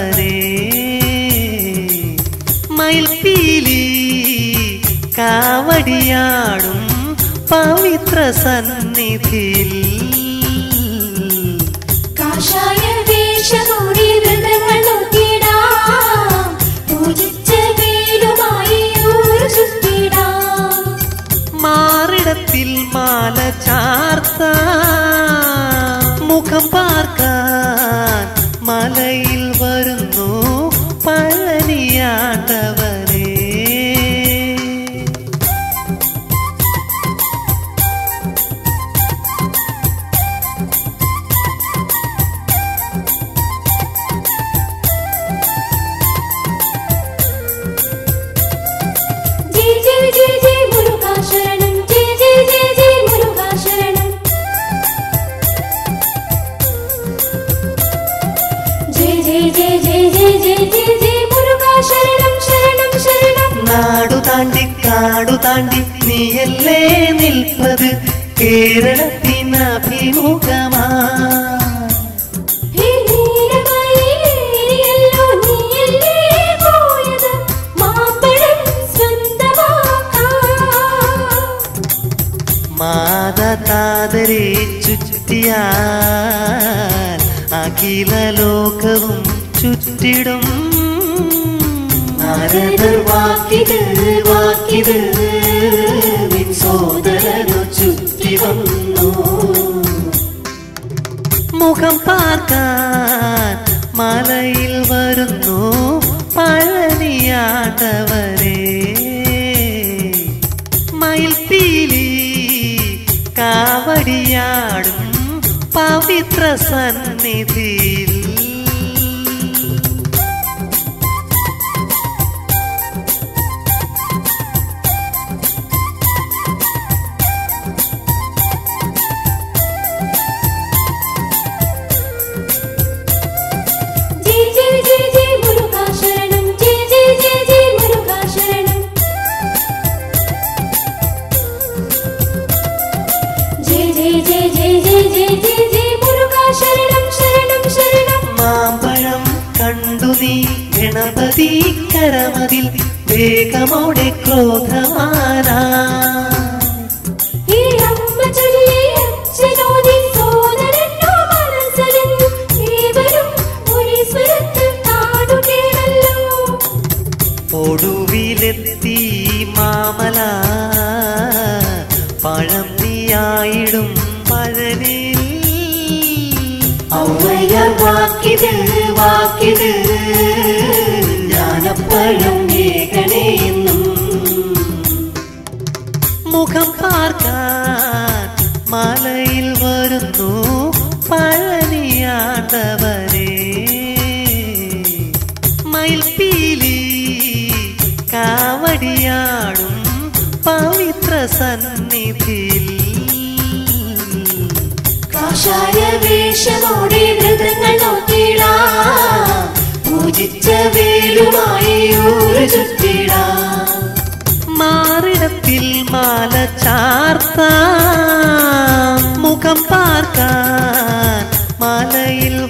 മയിൽപ്പീലി കാവടിയാടും പവിത്ര സന്നിധിയിൽ കാഷായ വേഷമൂടി വ്രതങ്ങൾ നോക്കിടാം പൂജിച്ച വേലുമായി ഊരു ചുറ്റിടാം മാറിടത്തിൽ മാല ചാർത്ത മുഖം പാർക്കാൻ മലയിൽ വരുന്നു പഴനിയാണ്ടവരേ ജയ ജയ ജയ ജയ മുരുകാ ശരണം ജയ ജയ ജയ ജയ മുരുകാ ശരണം ജയ ജയ ജയ ജയ ജയ ജയ ജയ ജയ മുരുകാ ശരണം ശരണം ശരണം നാടു താണ്ടി കാടു താണ്ടി നീയല്ലേ നിൽപ്പത് കേരളത്തിനഭിമുഖമാ ഹേ നീലമയിലേറിയല്ലോ നീയല്ലേ പോയത് മാമ്പഴം സ്വന്തമാക്കാം മാതാതാതരെ ചുറ്റിയാൽ അഖില ലോകവും ചുറ്റിടും നാരദർ വാക്കിത് വാക്കിത് നിൻ സോദരനു ചുറ്റി വന്നു മുഖം പാർക്കാൻ മലയിൽ വരുന്നു പഴനിയാണ്ടവരെ മയിൽപ്പീലി കാവടിയാടും പവിത്ര സന്നിധിയിൽ ജയ ജയ ജയ ജയ മുരുകാ ശരണം ജയ ജയ ജയ ജയ മുരുകാ ശരണം ജയ ജയ ജയ ജയ ജയ ജയ ജയ ജയ മുരുകാ ശരണം ശരണം ശരണം മാമ്പഴം കണ്ടു നീ ഗണപതി കരമതിൽ വേഗമോടെ ക്രോധമാനാ ഈ അമ്മ ചൊല്ലി അച്ഛനോടി സോദരനോ മനസ്സലിഞ്ഞു ഏവരും ഒരേ സ്വരത്തിൽ പാടുകേണല്ലോ ഒടുവിലെത്തി മാമല പഴം നീയായിടും പഴനിൽ ഔവയ്യ വാക്കിത് വാക്കിത് ജ്ഞാനപ്പഴം ഏകണേന്നും മുഖം പാർക്കാൻ മലയിൽ വരുന്നു പഴനിയാണ്ടവരെ മയിൽപ്പീലി കാവടിയാടും പവിത്ര സന്നിധിയിൽ കാഷായ വേഷമോടെ വ്രതങ്ങൾ നോക്കിടാം പൂജിച്ച വേലുമായി ഊരു ചുറ്റിടാം മാറിടത്തിൽ മാല ചാർത്ത മുഖം പാർക്കാൻ മലയിൽ